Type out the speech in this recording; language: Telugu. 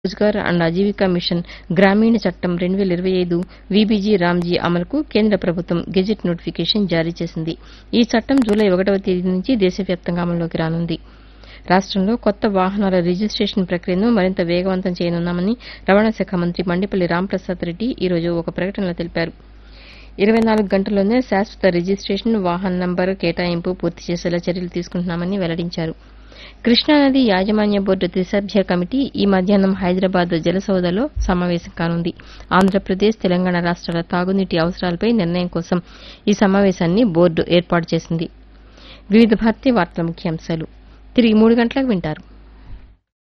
రోజ్గార్ అండ్ ఆజీవికా మిషన్ గ్రామీణ చట్టం రెండు వేల ఇరవై ఐదు వీబీజీ రామ్జీ అమలుకు కేంద్ర ప్రభుత్వం గెజిట్ నోటిఫికేషన్ జారీ చేసింది ఈ చట్టం జూలై ఒకటవ తేదీ నుంచి దేశవ్యాప్తంగా అమల్లోకి రానుంది రాష్టంలో కొత్త వాహనాల రిజిస్టేషన్ ప్రక్రియను మరింత వేగవంతం చేయనున్నామని రవాణా శాఖ మంత్రి మండిపల్లి రాంప్రసాద్ రెడ్డి ఈరోజు ఒక ప్రకటనలో తెలిపారు ఇరవై నాలుగు గంటల్లోనే శాశ్వత రిజిస్టేషన్ వాహన నంబర్ కేటాయింపు పూర్తి చేసేలా చర్యలు తీసుకుంటున్నామని వెల్లడించారు కృష్ణానది యాజమాన్య బోర్డు త్రిసభ్య కమిటీ ఈ మధ్యాహ్నం హైదరాబాద్ జలసౌదలో సమావేశం కానుంది ఆంధ్రప్రదేశ్ తెలంగాణ రాష్ట్రాల తాగునీటి అవసరాలపై నిర్ణయం కోసం ఈ సమావేశాన్ని బోర్డు ఏర్పాటు చేసింది వివిధ భారతి వార్తల ముఖ్యాంశాలు తిరిగి మూడు గంటలకు వింటారు